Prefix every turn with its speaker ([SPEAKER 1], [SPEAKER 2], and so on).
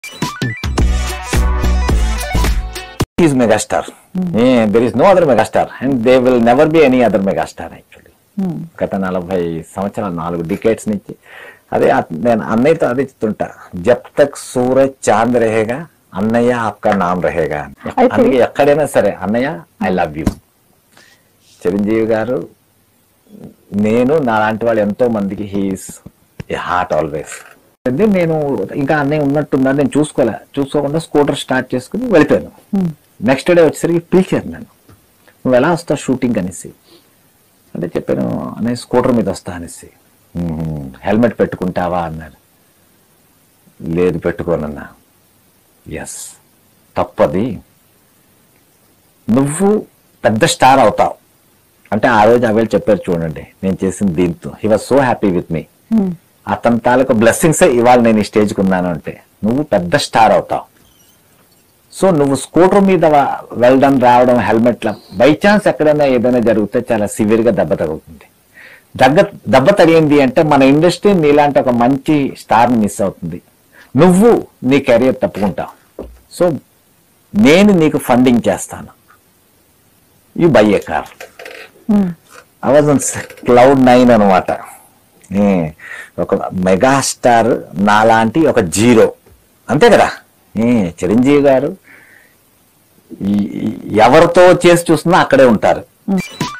[SPEAKER 1] Is megastar there is no other megastar and they will never be any other megastar actually గత నలభై సంవత్సరాలు నాలుగు decades నుంచి అదే ఆ- నేను అన్నయ్యతో అదే చెప్తుంటా జబ్ తక్ సూరజ్ చాంద్ రహేగా అన్నయ్య ఆప్కా నామ్ రహేగా అని.
[SPEAKER 2] అయితే-
[SPEAKER 1] అందుకే ఎక్కడైనా సరే అన్నయ్య ఐ లవ్ యూ చిరంజీవి గారు నేను నా లాంటి వాళ్ళు ఎంతో మందికి హీస్ ఏ హార్ట్ ఆల్వేస్ నేను ఇంకా అన్నయ్య ఉన్నట్టున్నాను నేను చూసుకోలే చూసుకోకుండా స్కూటర్ స్టార్ట్ చేసుకుని వెళ్ళిపోయాను నెక్స్ట్ డే వచ్చేసరికి పిలిచారు నన్ను నువ్వు ఎలా వస్తావు షూటింగ్ అనేసి అంటే చెప్పాను అనే స్కూటర్ మీద వస్తా అనేసి హెల్మెట్ పెట్టుకుంటావా అన్నారు లేదు పెట్టుకోనన్నా ఎస్ తప్పది నువ్వు పెద్ద స్టార్ అవుతావు అంటే ఆ రోజు అవేళ చెప్పారు చూడండి నేను చేసిన దీంతో he was so happy with me అతని తాలూకు బ్లెస్సింగ్సే ఇవాళ నేను ఈ స్టేజ్కి ఉన్నాను అంటే నువ్వు పెద్ద స్టార్ అవుతావు సో నువ్వు స్కూటర్ మీద వా- వెళ్ళడం రావడం హెల్మెట్ బై ఛాన్స్ ఎక్కడైనా ఏదైనా జరిగితే చాలా సివియర్ గా దెబ్బ తగులుతుంది దగ్గ దెబ్బ తగిలింది అంటే మన ఇండస్ట్రీ నీలాంటి ఒక మంచి స్టార్ మిస్ అవుతుంది నువ్వు నీ కెరియర్ తప్పుకుంటావు సో నేను నీకు ఫండింగ్ చేస్తాను you buy a car I was cloud nine అనమాట ఒక మెగాస్టార్ నాలాంటి ఒక జీరో అంతే కదా ఏ, చిరంజీవి గారు ఈ- ఈ- ఎవరితో చేసి చూస్తున్నా అక్కడే ఉంటారు